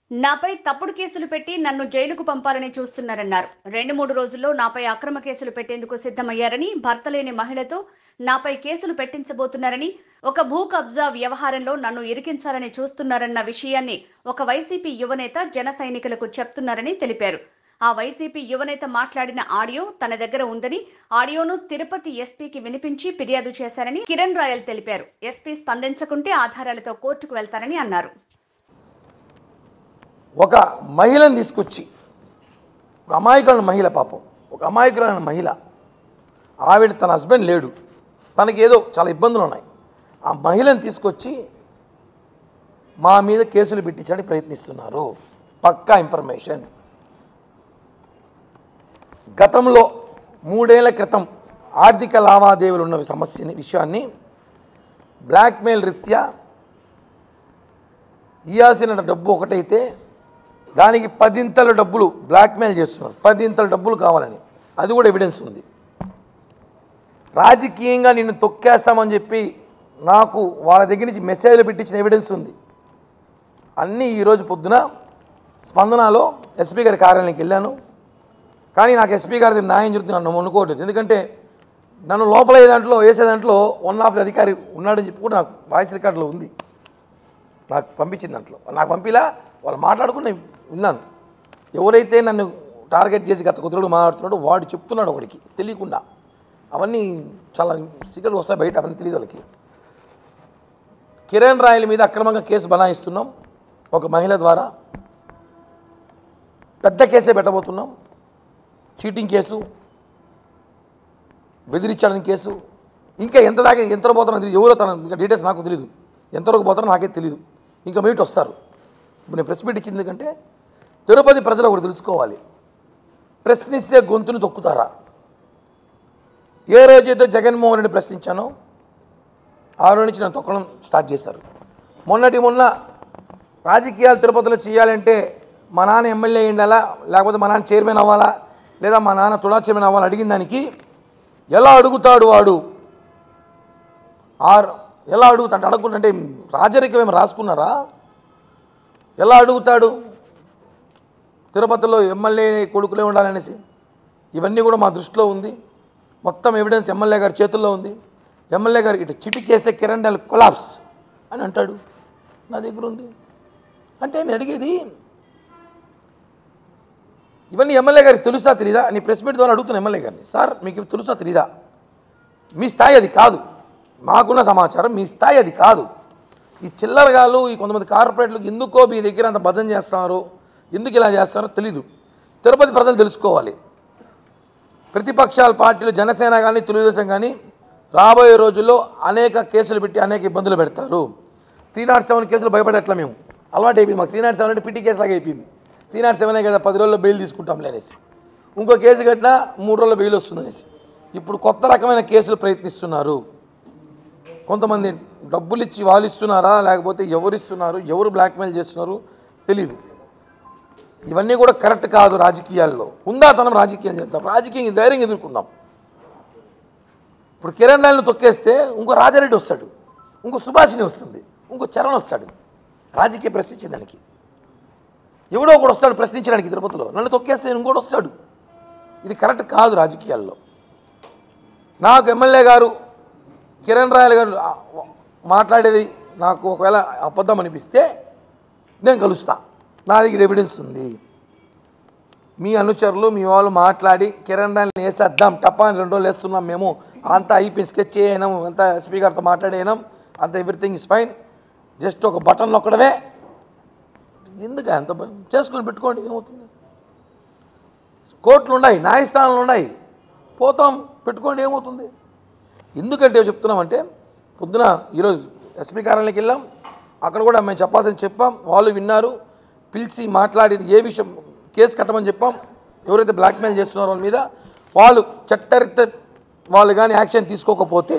నాపై తప్పుడు కేసులు పెట్టి నన్ను జైలుకు పంపాలని చూస్తున్నారన్నారు రెండు మూడు రోజుల్లో నాపై అక్రమ కేసులు పెట్టేందుకు సిద్ధమయ్యారని భర్త లేని మహిళతో నాపై కేసులు పెట్టించబోతున్నారని ఒక భూ కబ్జా వ్యవహారంలో నన్ను ఇరికించాలని చూస్తున్నారన్న విషయాన్ని ఒక వైసీపీ యువనేత జన సైనికులకు చెప్తున్నారని తెలిపారు ఆ వైసీపీ యువనేత మాట్లాడిన ఆడియో తన దగ్గర ఉందని ఆడియోను తిరుపతి ఎస్పీకి వినిపించి ఫిర్యాదు చేశారని కిరణ్ రాయల్ తెలిపారు ఎస్పీ స్పందించకుంటే ఆధారాలతో కోర్టుకు వెళ్తారని అన్నారు ఒక మహిళను తీసుకొచ్చి ఒక అమాయకులైన మహిళ పాపం ఒక అమాయకులైన మహిళ ఆవిడ తన హస్బెండ్ లేడు తనకి ఏదో చాలా ఇబ్బందులు ఉన్నాయి ఆ మహిళను తీసుకొచ్చి మా మీద కేసులు పెట్టించడానికి ప్రయత్నిస్తున్నారు పక్కా ఇన్ఫర్మేషన్ గతంలో మూడేళ్ల క్రితం ఆర్థిక లావాదేవీలు ఉన్న సమస్యని విషయాన్ని బ్లాక్మెయిల్ రీత్యా ఇవ్వాల్సిన డబ్బు ఒకటైతే దానికి పదింతల డబ్బులు బ్లాక్మెయిల్ చేస్తున్నారు పదింతల డబ్బులు కావాలని అది కూడా ఎవిడెన్స్ ఉంది రాజకీయంగా నిన్ను తొక్కేస్తామని చెప్పి నాకు వాళ్ళ దగ్గర నుంచి మెసేజ్లు పెట్టించిన ఎవిడెన్స్ ఉంది అన్నీ ఈరోజు పొద్దున స్పందనలో ఎస్పీ గారి కార్యాలయానికి వెళ్ళాను కానీ నాకు ఎస్పీ గారి దగ్గర న్యాయం జరుగుతుంది నన్ను అనుకోవట్లేదు ఎందుకంటే నన్ను లోపల ఏ దాంట్లో వేసే దాంట్లో వన్ ఆఫ్ ది అధికారి ఉన్నాడని చెప్పి కూడా నాకు వాయిస్ రికార్డులో ఉంది నాకు పంపించింది దాంట్లో నాకు పంపిలా వాళ్ళు మాట్లాడుకుని నేను విన్నాను ఎవరైతే నన్ను టార్గెట్ చేసి గత కుదురుడు మాట్లాడుతున్నాడో వాడు చెప్తున్నాడు ఒకడికి తెలియకుండా అవన్నీ చాలా సీక్రెట్ వస్తాయి బయట అవన్నీ తెలియదు వాళ్ళకి కిరణ్ రాయల మీద అక్రమంగా కేసు బనాయిస్తున్నాం ఒక మహిళ ద్వారా పెద్ద కేసే పెట్టబోతున్నాం చీటింగ్ కేసు బెదిరించడానికి కేసు ఇంకా ఎంత దాకా ఎంత పోతారో తెలియదు ఎవరో తన ఇంకా డీటెయిల్స్ నాకు తెలియదు ఎంతవరకు పోతారో నాకే తెలియదు ఇంకా మీట్ వస్తారు ఇప్పుడు నేను ప్రెస్ మీట్ ఇచ్చింది ఎందుకంటే తిరుపతి ప్రజలు ఒకటి తెలుసుకోవాలి ప్రశ్నిస్తే గొంతును తొక్కుతారా ఏ రోజైతే జగన్మోహన్ రెడ్డి ప్రశ్నించానో ఆ రోజు నుంచి నన్ను తొక్కడం స్టార్ట్ చేశారు మొన్నటి మొన్న రాజకీయాలు తిరుపతిలో చేయాలంటే మా నాన్న ఎమ్మెల్యే అయ్యిండాలా లేకపోతే మా నాన్న చైర్మన్ అవ్వాలా లేదా మా నాన్న తుడా చైర్మన్ అవ్వాలని అడిగిన దానికి ఎలా అడుగుతాడు వాడు ఆర్ ఎలా అడుగుతాడు అడగకుంటే రాజరికం ఏమి రాసుకున్నారా ఎలా అడుగుతాడు తిరుపతిలో ఎమ్మెల్యే కొడుకులే ఉండాలనేసి ఇవన్నీ కూడా మా దృష్టిలో ఉంది మొత్తం ఎవిడెన్స్ ఎమ్మెల్యే గారి చేతుల్లో ఉంది ఎమ్మెల్యే గారు ఇటు చిటికేస్తే కిరణ్ డాల్ కొలాప్స్ అని అంటాడు నా దగ్గర ఉంది అంటే నేను అడిగేది ఇవన్నీ ఎమ్మెల్యే గారికి తెలుసా తెలీదా నీ ప్రెస్ మీట్ ద్వారా అడుగుతున్నా ఎమ్మెల్యే గారిని సార్ మీకు ఇవి తెలుసా తెలీదా మీ స్థాయి అది కాదు మాకున్న సమాచారం మీ స్థాయి అది కాదు ఈ చిల్లరగాళ్ళు ఈ కొంతమంది కార్పొరేట్లకు ఎందుకో మీ దగ్గర అంత భజన చేస్తున్నారు ఎందుకు ఇలా చేస్తారో తెలీదు తిరుపతి ప్రజలు తెలుసుకోవాలి ప్రతిపక్షాల పార్టీలు జనసేన కానీ తెలుగుదేశం కానీ రాబోయే రోజుల్లో అనేక కేసులు పెట్టి అనేక ఇబ్బందులు పెడతారు త్రీ నాట్ సెవెన్ కేసులు భయపడట్లా మేము అలవాటు అయిపోయింది మాకు త్రీ నాట్ సెవెన్ అంటే పిటి కేసు లాగా అయిపోయింది త్రీ నాట్ సెవెనే కదా పది రోజుల్లో బెయిల్ తీసుకుంటాంలే అనేసి ఇంకో కేసు కట్టినా మూడు రోజుల్లో బెయిల్ వస్తుంది అనేసి ఇప్పుడు కొత్త రకమైన కేసులు ప్రయత్నిస్తున్నారు కొంతమంది డబ్బులు ఇచ్చి వాళ్ళు ఇస్తున్నారా లేకపోతే ఎవరు ఇస్తున్నారు ఎవరు బ్లాక్మెయిల్ చేస్తున్నారు తెలీదు ఇవన్నీ కూడా కరెక్ట్ కాదు రాజకీయాల్లో ఉందాతనం రాజకీయం చేద్దాం రాజకీయం ధైర్యం ఎదుర్కొందాం ఇప్పుడు కిరణ్ రాయలను తొక్కేస్తే ఇంకో రాజారెడ్డి వస్తాడు ఇంకో సుభాషిణి వస్తుంది ఇంకో చరణ్ వస్తాడు రాజకీయ ప్రశ్నించే దానికి ఎవడో ఒకడు వస్తాడు ప్రశ్నించడానికి తిరుపతిలో నన్ను తొక్కేస్తే ఇంకోటి వస్తాడు ఇది కరెక్ట్ కాదు రాజకీయాల్లో నాకు ఎమ్మెల్యే గారు కిరణ్ రాయల్ గారు ఆ, మాట్లాడేది నాకు ఒకవేళ అబద్ధం అనిపిస్తే నేను కలుస్తా నా దగ్గర ఎవిడెన్స్ ఉంది మీ అనుచరులు మీ వాళ్ళు మాట్లాడి కిరణ్ రాయల్ని వేసేద్దాం టప్పా అని రెండు రోజులు వేస్తున్నాం మేము అంతా అయిపోయి స్కెచ్ చేయనాం అంతా ఎస్పీ గారితో మాట్లాడేనాం అంత ఎవ్రీథింగ్ ఇస్ ఫైన్ జస్ట్ ఒక బటన్ నొక్కడమే ఎందుకు అంత భయం? చేసుకొని పెట్టుకోండి ఏమవుతుంది కోర్టులు ఉన్నాయి న్యాయస్థానాలు ఉన్నాయి పోతాం పెట్టుకోండి ఏమవుతుంది ఎందుకంటే చెప్తున్నామంటే పొద్దున ఈరోజు ఎస్పీ కార్యాలయానికి వెళ్ళాం అక్కడ కూడా మేము చెప్పాల్సింది చెప్పాం వాళ్ళు విన్నారు పిలిచి మాట్లాడేది ఏ విషయం కేసు కట్టమని చెప్పాం ఎవరైతే బ్లాక్మెయిల్ చేస్తున్నారో వాళ్ళ మీద వాళ్ళు చట్టరిత వాళ్ళు కానీ యాక్షన్ తీసుకోకపోతే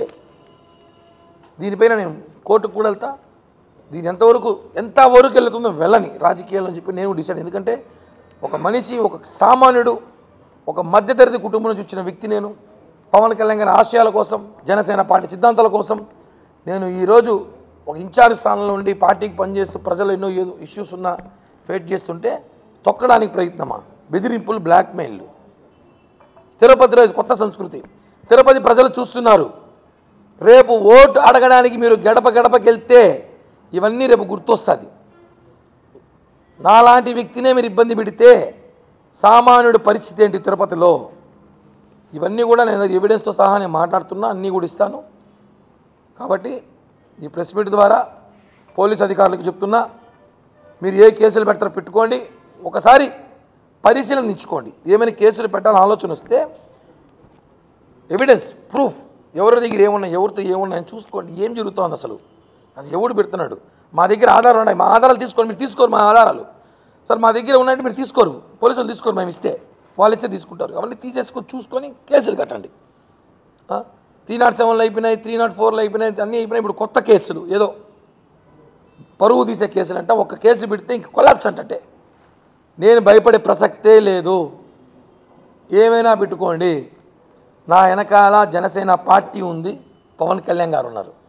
దీనిపైన నేను కోర్టుకు కూడా వెళ్తా దీని ఎంతవరకు ఎంతవరకు వెళ్తుందో వెళ్ళని రాజకీయాలు అని చెప్పి నేను డిసైడ్ ఎందుకంటే ఒక మనిషి ఒక సామాన్యుడు ఒక మధ్యతరగతి కుటుంబం నుంచి వచ్చిన వ్యక్తి నేను పవన్ కళ్యాణ్ గారి ఆశయాల కోసం జనసేన పార్టీ సిద్ధాంతాల కోసం నేను ఈరోజు ఒక ఇన్ఛార్జ్ స్థానంలో ఉండి పార్టీకి పనిచేస్తూ ప్రజలు ఎన్నో ఏదో ఇష్యూస్ ఉన్నా ఫైట్ చేస్తుంటే తొక్కడానికి ప్రయత్నమా బెదిరింపులు బ్లాక్మెయిల్ తిరుపతిలో ఇది కొత్త సంస్కృతి తిరుపతి ప్రజలు చూస్తున్నారు రేపు ఓటు అడగడానికి మీరు గడప గడపకి వెళ్తే ఇవన్నీ రేపు గుర్తొస్తుంది నాలాంటి వ్యక్తినే మీరు ఇబ్బంది పెడితే సామాన్యుడి పరిస్థితి ఏంటి తిరుపతిలో ఇవన్నీ కూడా నేను ఎవిడెన్స్తో సహా నేను మాట్లాడుతున్నా అన్నీ కూడా ఇస్తాను కాబట్టి ఈ ప్రెస్ మీట్ ద్వారా పోలీస్ అధికారులకు చెప్తున్నా మీరు ఏ కేసులు పెడతారో పెట్టుకోండి ఒకసారి పరిశీలన ఇచ్చుకోండి ఏమైనా కేసులు పెట్టాలని ఆలోచన వస్తే ఎవిడెన్స్ ప్రూఫ్ ఎవరి దగ్గర ఏమున్నాయి ఎవరితో ఏమున్నాయని చూసుకోండి ఏం జరుగుతోంది అసలు అసలు ఎవడు పెడుతున్నాడు మా దగ్గర ఆధారాలు ఉన్నాయి మా ఆధారాలు తీసుకోండి మీరు తీసుకోరు మా ఆధారాలు సార్ మా దగ్గర ఉన్నాయంటే మీరు తీసుకోరు పోలీసులు తీసుకోరు మేము ఇస్తే వాళ్ళు ఇస్తే తీసుకుంటారు అవన్నీ తీసేసుకొని చూసుకొని కేసులు కట్టండి త్రీ నాట్ సెవెన్లో అయిపోయినాయి త్రీ నాట్ ఫోర్లో అయిపోయినాయి అన్నీ అయిపోయినాయి ఇప్పుడు కొత్త కేసులు ఏదో పరువు తీసే కేసులు అంట ఒక కేసు పెడితే ఇంక కొలాప్స్ అంటే నేను భయపడే ప్రసక్తే లేదు ఏమైనా పెట్టుకోండి నా వెనకాల జనసేన పార్టీ ఉంది పవన్ కళ్యాణ్ గారు ఉన్నారు